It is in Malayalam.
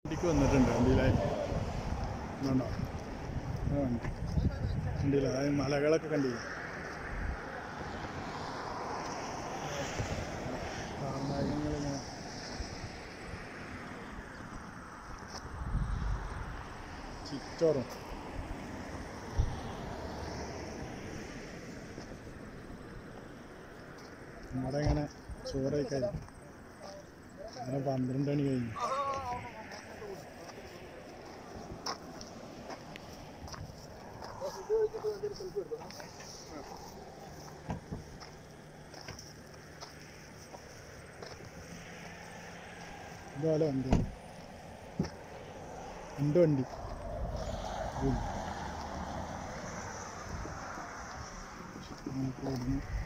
വണ്ടിക്ക് വന്നിട്ടുണ്ട് വണ്ടിയിലായി ഇതുണ്ടോ ആ വണ്ടി വണ്ടിയില ആ മലകളൊക്കെ കണ്ടില്ല കാർമേഘങ്ങളിങ്ങനെ ചിറ്റോറും നമ്മുടെ ഇങ്ങനെ ചോറ് കഴിക്കാൻ അങ്ങനെ പന്ത്രണ്ട് മണി കഴിഞ്ഞു ഇതുപോലെ വണ്ടി എൻ്റെ വണ്ടി ഉം. നമുക്ക് ഇവിടുന്ന്